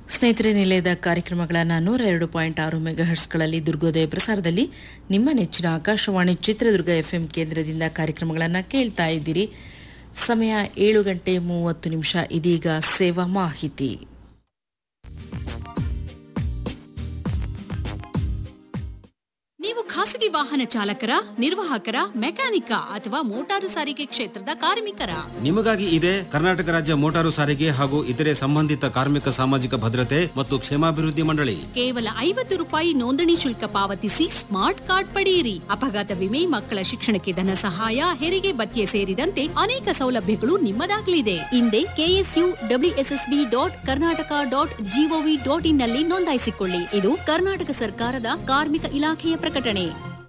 ಸ್ನೇಹಿತರೆ ನಿಲಯದ ಕಾರ್ಯಕ್ರಮಗಳನ್ನು ನೂರ ಎರಡು ಪಾಯಿಂಟ್ ಆರು ಮೆಗಾಹರ್ಟ್ಸ್ಗಳಲ್ಲಿ ದುರ್ಗೋದಯ ಪ್ರಸಾರದಲ್ಲಿ ನಿಮ್ಮ ನೆಚ್ಚಿನ ಆಕಾಶವಾಣಿ ಚಿತ್ರದುರ್ಗ ಎಫ್ಎಂ ಕೇಂದ್ರದಿಂದ ಕಾರ್ಯಕ್ರಮಗಳನ್ನು ಕೇಳ್ತಾ ಇದ್ದೀರಿ ಸಮಯ ಏಳು ಗಂಟೆ ಮೂವತ್ತು ನಿಮಿಷ ಇದೀಗ ಸೇವಾ ಮಾಹಿತಿ ನೀವು ಖಾಸಗಿ ವಾಹನ ಚಾಲಕರ ನಿರ್ವಾಹಕರ ಮೆಕ್ಯಾನಿಕ ಅಥವಾ ಮೋಟಾರು ಸಾರಿಗೆ ಕ್ಷೇತ್ರದ ಕಾರ್ಮಿಕರ ನಿಮಗಾಗಿ ಇದೆ ಕರ್ನಾಟಕ ರಾಜ್ಯ ಮೋಟಾರು ಸಾರಿಗೆ ಹಾಗೂ ಇತರೆ ಸಂಬಂಧಿತ ಕಾರ್ಮಿಕ ಸಾಮಾಜಿಕ ಭದ್ರತೆ ಮತ್ತು ಕ್ಷೇಮಾಭಿವೃದ್ಧಿ ಮಂಡಳಿ ಕೇವಲ ಐವತ್ತು ರೂಪಾಯಿ ನೋಂದಣಿ ಶುಲ್ಕ ಪಾವತಿಸಿ ಸ್ಮಾರ್ಟ್ ಕಾರ್ಡ್ ಪಡೆಯಿರಿ ಅಪಘಾತ ವಿಮೆ ಮಕ್ಕಳ ಶಿಕ್ಷಣಕ್ಕೆ ಧನ ಸಹಾಯ ಹೆರಿಗೆ ಭತ್ಯೆ ಸೇರಿದಂತೆ ಅನೇಕ ಸೌಲಭ್ಯಗಳು ನಿಮ್ಮದಾಗಲಿದೆ ಹಿಂದೆ KSU WSSB dot Karnataka dot GOV dot in ನಲ್ಲಿ ನೋಂದಾಯಿಸಿಕೊಳ್ಳಿ ಇದು ಕರ್ನಾಟಕ ಸರ್ಕಾರದ ಕಾರ್ಮಿಕ ಇಲಾಖೆಯ ಪ್ರಕಟಣೆ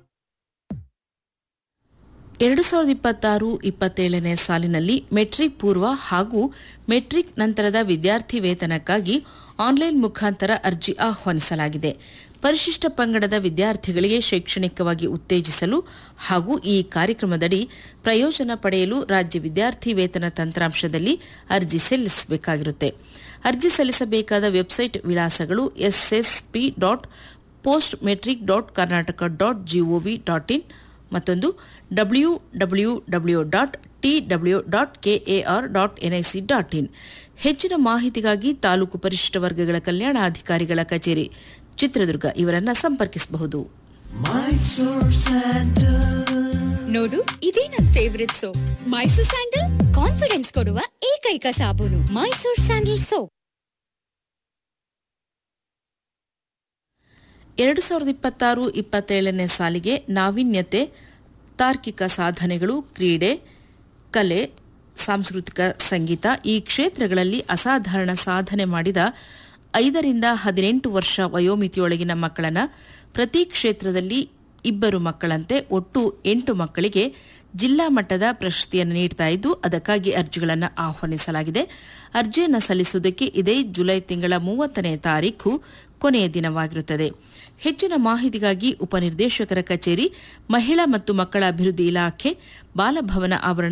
ಎರಡು ಸಾವಿರದ ಇಪ್ಪತ್ತಾರು ಇಪ್ಪತ್ತೇಳನೇ ಸಾಲಿನಲ್ಲಿ ಮೆಟ್ರಿಕ್ ಪೂರ್ವ ಹಾಗೂ ಮೆಟ್ರಿಕ್ ನಂತರದ ವಿದ್ಯಾರ್ಥಿ ವೇತನಕ್ಕಾಗಿ ಆನ್ಲೈನ್ ಮುಖಾಂತರ ಅರ್ಜಿ ಆಹ್ವಾನಿಸಲಾಗಿದೆ ಪರಿಶಿಷ್ಟ ಪಂಗಡದ ವಿದ್ಯಾರ್ಥಿಗಳಿಗೆ ಶೈಕ್ಷಣಿಕವಾಗಿ ಉತ್ತೇಜಿಸಲು ಹಾಗೂ ಈ ಕಾರ್ಯಕ್ರಮದಡಿ ಪ್ರಯೋಜನ ಪಡೆಯಲು ರಾಜ್ಯ ವಿದ್ಯಾರ್ಥಿ ವೇತನ ತಂತ್ರಾಂಶದಲ್ಲಿ ಅರ್ಜಿ ಸಲ್ಲಿಸಬೇಕಾಗಿರುತ್ತೆ ಅರ್ಜಿ ಸಲ್ಲಿಸಬೇಕಾದ ವೆಬ್ಸೈಟ್ ವಿಳಾಸಗಳು SSP dot post matric dot Karnataka dot GOV dot in ಮತ್ತೊಂದು W W W dot T W dot KAR dot NIC dot in ಹೆಚ್ಚಿನ ಮಾಹಿತಿಗಾಗಿ ತಾಲೂಕು ಪರಿಶಿಷ್ಟ ವರ್ಗಗಳ ಕಲ್ಯಾಣಾಧಿಕಾರಿಗಳ ಕಚೇರಿ ಚಿತ್ರದುರ್ಗ ಇವರನ್ನ ಸಂಪರ್ಕಿಸಬಹುದು ನೋಡು ಇದೇ ನನ್ favourite soap Mysore sandal confidence ಕೊಡುವ ಏಕೈಕ ಸಾಬೂನು ಮೈಸೂರ್ ಸ್ಯಾಂಡಲ್ ಸೋಪ್ ಎರಡು ಸಾವಿರದ ಇಪ್ಪತ್ತಾರು ಇಪ್ಪತ್ತೇಳನೇ ಸಾಲಿಗೆ ನಾವೀನ್ಯತೆ ತಾರ್ಕಿಕ ಸಾಧನೆಗಳು ಕ್ರೀಡೆ ಕಲೆ ಸಾಂಸ್ಕೃತಿಕ ಸಂಗೀತ ಈ ಕ್ಷೇತ್ರಗಳಲ್ಲಿ ಅಸಾಧಾರಣ ಸಾಧನೆ ಮಾಡಿದ ಐದರಿಂದ ಹದಿನೆಂಟು ವರ್ಷ ವಯೋಮಿತಿಯೊಳಗಿನ ಮಕ್ಕಳನ್ನ ಪ್ರತಿ ಕ್ಷೇತ್ರದಲ್ಲಿ ಇಬ್ಬರು ಮಕ್ಕಳಂತೆ ಒಟ್ಟು ಎಂಟು ಮಕ್ಕಳಿಗೆ ಜಿಲ್ಲಾ ಮಟ್ಟದ ಪ್ರಶಸ್ತಿಯನ್ನು ನೀಡ್ತಾ ಇದ್ದು ಅದಕ್ಕಾಗಿ ಅರ್ಜಿಗಳನ್ನು ಆಹ್ವಾನಿಸಲಾಗಿದೆ ಅರ್ಜಿಯನ್ನು ಸಲ್ಲಿಸುವುದಕ್ಕೆ ಇದೇ ಜುಲೈ ತಿಂಗಳ ಮೂವತ್ತನೇ ತಾರೀಖು ಕೊನೆಯ ದಿನವಾಗಿರುತ್ತದೆ ಹೆಚ್ಚಿನ ಮಾಹಿತಿಗಾಗಿ ಉಪನಿರ್ದೇಶಕರ ಕಚೇರಿ ಮಹಿಳಾ ಮತ್ತು ಮಕ್ಕಳ ಅಭಿವೃದ್ಧಿ ಇಲಾಖೆ ಬಾಲಭವನ ಆವರಣ